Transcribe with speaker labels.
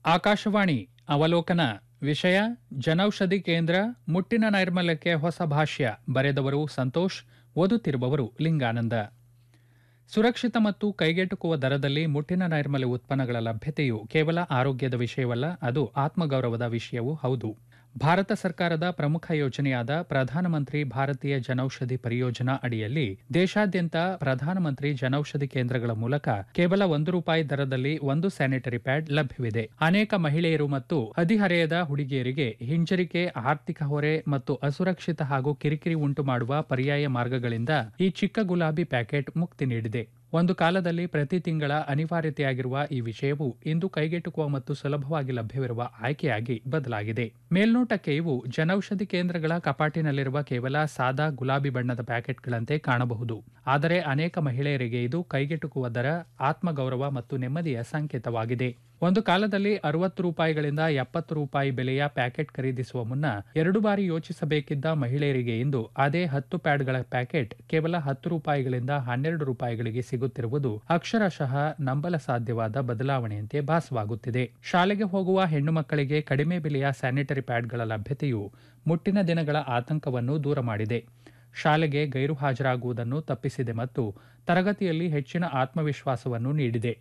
Speaker 1: ಆಕಾಶವಾಣಿ ಅವಲೋಕನ ವಿಷಯ ಜನೌಷಧಿ ಕೇಂದ್ರ ಮುಟ್ಟಿನ ನೈರ್ಮಲ್ಯಕ್ಕೆ ಹೊಸ ಭಾಷ್ಯ ಬರೆದವರು ಸಂತೋಷ್ ಓದುತ್ತಿರುವವರು ಲಿಂಗಾನಂದ ಸುರಕ್ಷಿತ ಮತ್ತು ಕೈಗೆಟುಕುವ ದರದಲ್ಲಿ ಮುಟ್ಟಿನ ನೈರ್ಮಲ್ಯ ಉತ್ಪನ್ನಗಳ ಲಭ್ಯತೆಯು ಕೇವಲ ಆರೋಗ್ಯದ ವಿಷಯವಲ್ಲ ಅದು ಆತ್ಮಗೌರವದ ವಿಷಯವೂ ಹೌದು ಭಾರತ ಸರ್ಕಾರದ ಪ್ರಮುಖ ಯೋಜನೆಯಾದ ಪ್ರಧಾನಮಂತ್ರಿ ಭಾರತೀಯ ಜನೌಷಧಿ ಪರಿಯೋಜನಾ ಅಡಿಯಲ್ಲಿ ದೇಶಾದ್ಯಂತ ಪ್ರಧಾನಮಂತ್ರಿ ಜನೌಷಧಿ ಕೇಂದ್ರಗಳ ಮೂಲಕ ಕೇವಲ ಒಂದು ರೂಪಾಯಿ ದರದಲ್ಲಿ ಒಂದು ಸ್ಯಾನಿಟರಿ ಪ್ಯಾಡ್ ಲಭ್ಯವಿದೆ ಅನೇಕ ಮಹಿಳೆಯರು ಮತ್ತು ಹದಿಹರೆಯದ ಹುಡುಗಿಯರಿಗೆ ಹಿಂಜರಿಕೆ ಆರ್ಥಿಕ ಹೊರೆ ಮತ್ತು ಅಸುರಕ್ಷಿತ ಹಾಗೂ ಕಿರಿಕಿರಿ ಉಂಟು ಮಾಡುವ ಪರ್ಯಾಯ ಮಾರ್ಗಗಳಿಂದ ಈ ಚಿಕ್ಕ ಗುಲಾಬಿ ಪ್ಯಾಕೆಟ್ ಮುಕ್ತಿ ನೀಡಿದೆ ಒಂದು ಕಾಲದಲ್ಲಿ ಪ್ರತಿ ತಿಂಗಳ ಅನಿವಾರ್ಯತೆಯಾಗಿರುವ ಈ ವಿಷಯವು ಇಂದು ಕೈಗೆಟುಕುವ ಮತ್ತು ಸುಲಭವಾಗಿ ಲಭ್ಯವಿರುವ ಆಯ್ಕೆಯಾಗಿ ಬದಲಾಗಿದೆ ಮೇಲ್ನೋಟಕ್ಕೆ ಇವು ಜನೌಷಧಿ ಕೇಂದ್ರಗಳ ಕಪಾಟಿನಲ್ಲಿರುವ ಕೇವಲ ಸಾದಾ ಗುಲಾಬಿ ಬಣ್ಣದ ಪ್ಯಾಕೆಟ್ಗಳಂತೆ ಕಾಣಬಹುದು ಆದರೆ ಅನೇಕ ಮಹಿಳೆಯರಿಗೆ ಇದು ಕೈಗೆಟುಕುವ ದರ ಆತ್ಮಗೌರವ ಮತ್ತು ನೆಮ್ಮದಿಯ ಸಂಕೇತವಾಗಿದೆ ಒಂದು ಕಾಲದಲ್ಲಿ ಅರವತ್ತು ರೂಪಾಯಿಗಳಿಂದ ಎಪ್ಪತ್ತು ರೂಪಾಯಿ ಬೆಲೆಯ ಪ್ಯಾಕೆಟ್ ಖರೀದಿಸುವ ಮುನ್ನ ಎರಡು ಬಾರಿ ಯೋಚಿಸಬೇಕಿದ್ದ ಮಹಿಳೆಯರಿಗೆ ಇಂದು ಅದೇ ಹತ್ತು ಪ್ಯಾಡ್ಗಳ ಪ್ಯಾಕೆಟ್ ಕೇವಲ ಹತ್ತು ರೂಪಾಯಿಗಳಿಂದ ಹನ್ನೆರಡು ರೂಪಾಯಿಗಳಿಗೆ ಸಿಗುತ್ತಿರುವುದು ಅಕ್ಷರಶಃ ನಂಬಲ ಸಾಧ್ಯವಾದ ಬದಲಾವಣೆಯಂತೆ ಭಾಸವಾಗುತ್ತಿದೆ ಶಾಲೆಗೆ ಹೋಗುವ ಹೆಣ್ಣು ಮಕ್ಕಳಿಗೆ ಕಡಿಮೆ ಬೆಲೆಯ ಸ್ಯಾನಿಟರಿ ಪ್ಯಾಡ್ಗಳ ಲಭ್ಯತೆಯು ಮುಟ್ಟಿನ ದಿನಗಳ ಆತಂಕವನ್ನು ದೂರ ಮಾಡಿದೆ ಶಾಲೆಗೆ ಗೈರು ಹಾಜರಾಗುವುದನ್ನು ತಪ್ಪಿಸಿದೆ ಮತ್ತು ತರಗತಿಯಲ್ಲಿ ಹೆಚ್ಚಿನ ಆತ್ಮವಿಶ್ವಾಸವನ್ನು ನೀಡಿದೆ